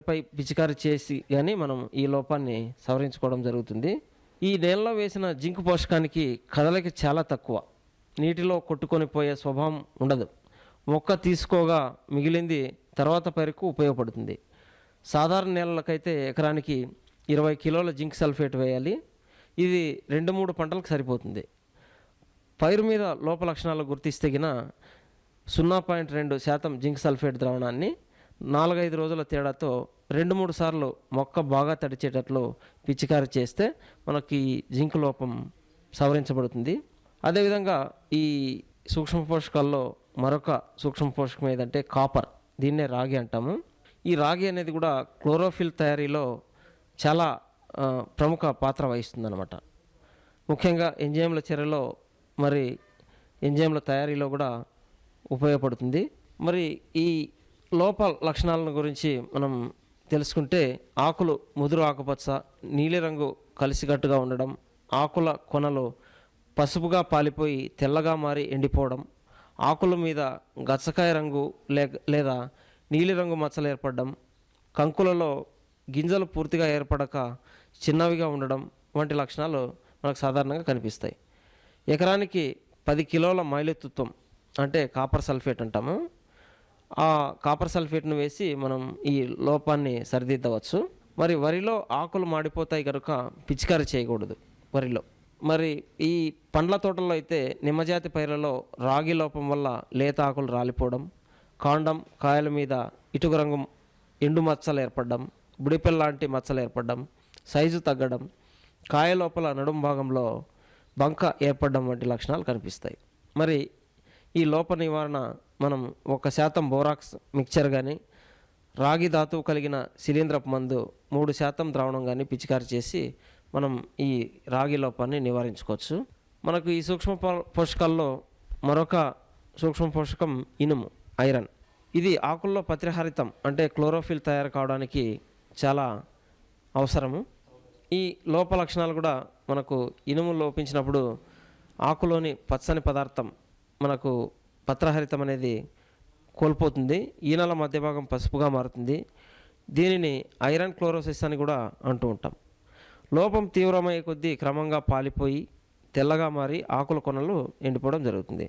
పై పిచికారి చేసి కానీ మనం ఈ లోపాన్ని సవరించుకోవడం జరుగుతుంది ఈ నేలలో వేసిన జింక్ పోషకానికి కదలిక చాలా తక్కువ నీటిలో కొట్టుకొని పోయే స్వభావం ఉండదు మొక్క తీసుకోగా మిగిలింది తర్వాత పైరుకు ఉపయోగపడుతుంది సాధారణ నేలలకైతే ఎకరానికి ఇరవై కిలోల జింక్ సల్ఫేట్ వేయాలి ఇది రెండు మూడు పంటలకు సరిపోతుంది పైరు మీద లోప లక్షణాలు గుర్తిస్తగిన సున్నా పాయింట్ రెండు శాతం జింక్ సల్ఫేట్ ద్రావణాన్ని నాలుగైదు రోజుల తేడాతో రెండు మూడు సార్లు మొక్క బాగా తడిచేటట్లు పిచికారి చేస్తే మనకి జింక్ లోపం సవరించబడుతుంది అదేవిధంగా ఈ సూక్ష్మ పోషకాల్లో మరొక సూక్ష్మ పోషకం ఏదంటే కాపర్ దీన్నే రాగి అంటాము ఈ రాగి అనేది కూడా క్లోరోఫిల్ తయారీలో చాలా ఆ, ప్రముఖ పాత్ర వహిస్తుందన్నమాట ముఖ్యంగా ఎంజైమ్ల చర్యలో మరి ఎంజైమ్ల తయారీలో కూడా ఉపయోగపడుతుంది మరి ఈ లోప లక్షణాలను గురించి మనం తెలుసుకుంటే ఆకులు ముదురు ఆకుపచ్చ నీలిరంగు కలిసికట్టుగా ఉండడం ఆకుల కొనలు పసుపుగా పాలిపోయి తెల్లగా మారి ఎండిపోవడం ఆకుల మీద గచ్చకాయ రంగు లే లేదా నీలిరంగు మచ్చలు ఏర్పడడం కంకులలో గింజలు పూర్తిగా ఏర్పడక చిన్నవిగా ఉండడం వంటి లక్షణాలు మనకు సాధారణంగా కనిపిస్తాయి ఎకరానికి పది కిలోల మైలుతుత్వం అంటే కాపర్ సల్ఫేట్ అంటాము ఆ కాపర్ సల్ఫేట్ను వేసి మనం ఈ లోపాన్ని సరిదిద్దవచ్చు మరి వరిలో ఆకులు మాడిపోతాయి కనుక పిచికారి చేయకూడదు వరిలో మరి ఈ పండ్ల తోటల్లో అయితే నిమ్మజాతి పైర్లలో రాగి లోపం వల్ల లేత ఆకులు రాలిపోవడం కాండం కాయల మీద ఇటుక రంగు ఎండు మచ్చలు ఏర్పడడం బుడిపెల్ లాంటి మచ్చలు ఏర్పడడం సైజు తగ్గడం కాయ లోపల నడుం భాగంలో బంక ఏర్పడడం వంటి లక్షణాలు కనిపిస్తాయి మరి ఈ లోప నివారణ మనం ఒక శాతం బోరాక్స్ మిక్చర్ కానీ రాగి ధాతువు కలిగిన శిలీంద్రపు మందు మూడు శాతం ద్రావణం కానీ పిచికారి చేసి మనం ఈ రాగి లోపాన్ని నివారించుకోవచ్చు మనకు ఈ సూక్ష్మ పో- పోషకాల్లో మరొక సూక్ష్మ పోషకం ఇనుము ఐరన్ ఇది ఆకుల్లో పత్రహరితం అంటే క్లోరోఫిల్ తయారు కావడానికి చాలా అవసరము ఈ లోప లక్షణాలు కూడా మనకు ఇనుము లోపించినప్పుడు ఆకులోని పచ్చని పదార్థం మనకు పత్రహరితం అనేది కోల్పోతుంది ఈనెల మధ్య భాగం పసుపుగా మారుతుంది దీనిని ఐరన్ క్లోరోసిస్ అని కూడా అంటూ ఉంటాం లోపం తీవ్రమయ్యే కొద్దీ క్రమంగా పాలిపోయి తెల్లగా మారి ఆకుల కొనలు ఎండిపోవడం జరుగుతుంది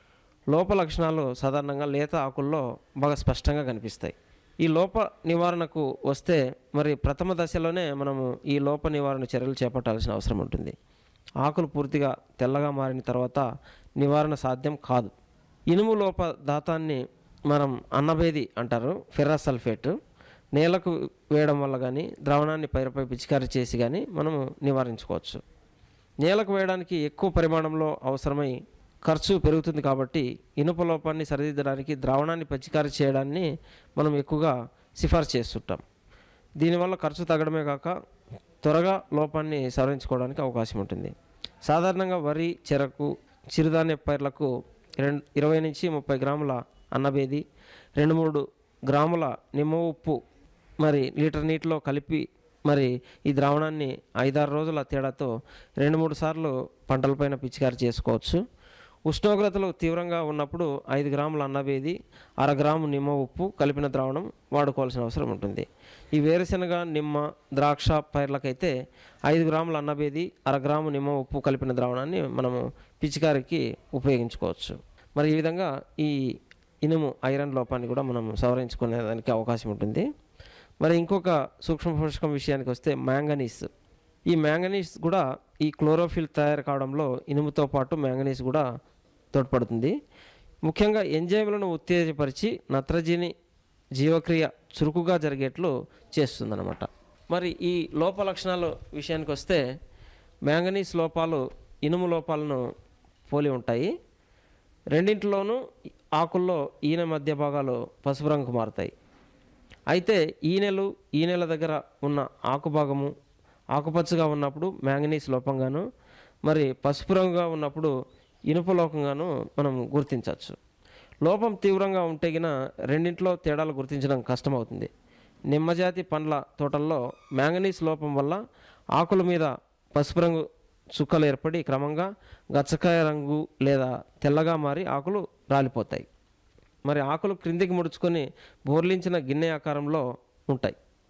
లోప లక్షణాలు సాధారణంగా లేత ఆకుల్లో బాగా స్పష్టంగా కనిపిస్తాయి ఈ లోప నివారణకు వస్తే మరి ప్రథమ దశలోనే మనము ఈ లోప నివారణ చర్యలు చేపట్టాల్సిన అవసరం ఉంటుంది ఆకులు పూర్తిగా తెల్లగా మారిన తర్వాత నివారణ సాధ్యం కాదు ఇనుము లోప దాతాన్ని మనం అన్నభేది అంటారు ఫెర్రస్ సల్ఫేట్ నేలకు వేయడం వల్ల కానీ ద్రావణాన్ని పైరుపై పిచికారి చేసి కానీ మనము నివారించుకోవచ్చు నేలకు వేయడానికి ఎక్కువ పరిమాణంలో అవసరమై ఖర్చు పెరుగుతుంది కాబట్టి ఇనుప లోపాన్ని సరిదిద్దడానికి ద్రావణాన్ని పిచికారి చేయడాన్ని మనం ఎక్కువగా సిఫార్సు చేస్తుంటాం దీనివల్ల ఖర్చు తగ్గడమే కాక త్వరగా లోపాన్ని సవరించుకోవడానికి అవకాశం ఉంటుంది సాధారణంగా వరి చెరకు చిరుధాన్య పైర్లకు రెండు ఇరవై నుంచి ముప్పై గ్రాముల అన్నబేది రెండు మూడు గ్రాముల నిమ్మ ఉప్పు మరి లీటర్ నీటిలో కలిపి మరి ఈ ద్రావణాన్ని ఐదారు రోజుల తేడాతో రెండు మూడు సార్లు పంటలపైన పిచికారి చేసుకోవచ్చు ఉష్ణోగ్రతలు తీవ్రంగా ఉన్నప్పుడు ఐదు గ్రాముల అన్నబేది అర గ్రాము నిమ్మ ఉప్పు కలిపిన ద్రావణం వాడుకోవాల్సిన అవసరం ఉంటుంది ఈ వేరుశనగ నిమ్మ ద్రాక్ష పైర్లకైతే ఐదు గ్రాముల అన్నబేది అర గ్రాము నిమ్మ ఉప్పు కలిపిన ద్రావణాన్ని మనము పిచికారికి ఉపయోగించుకోవచ్చు మరి ఈ విధంగా ఈ ఇనుము ఐరన్ లోపాన్ని కూడా మనం సవరించుకునేదానికి అవకాశం ఉంటుంది మరి ఇంకొక సూక్ష్మ పోషకం విషయానికి వస్తే మ్యాంగనీస్ ఈ మ్యాంగనీస్ కూడా ఈ క్లోరోఫిల్ తయారు కావడంలో ఇనుముతో పాటు మ్యాంగనీస్ కూడా తోడ్పడుతుంది ముఖ్యంగా ఎంజైమ్లను ఉత్తేజపరిచి నత్రజని జీవక్రియ చురుకుగా జరిగేట్లు చేస్తుందన్నమాట మరి ఈ లోప లక్షణాల విషయానికి వస్తే మ్యాంగనీస్ లోపాలు ఇనుము లోపాలను పోలి ఉంటాయి రెండింటిలోనూ ఆకుల్లో ఈనె మధ్య భాగాలు పసుపు రంగు మారుతాయి అయితే ఈనెలు ఈనెల దగ్గర ఉన్న ఆకు భాగము ఆకుపచ్చగా ఉన్నప్పుడు మ్యాంగనీస్ లోపంగాను మరి పసుపు రంగుగా ఉన్నప్పుడు ఇనుప లోపంగాను మనం గుర్తించవచ్చు లోపం తీవ్రంగా ఉంటే గిన రెండింటిలో తేడాలు గుర్తించడం కష్టమవుతుంది నిమ్మజాతి పండ్ల తోటల్లో మ్యాంగనీస్ లోపం వల్ల ఆకుల మీద పసుపు రంగు చుక్కలు ఏర్పడి క్రమంగా గచ్చకాయ రంగు లేదా తెల్లగా మారి ఆకులు రాలిపోతాయి మరి ఆకులు క్రిందికి ముడుచుకొని బోర్లించిన గిన్నె ఆకారంలో ఉంటాయి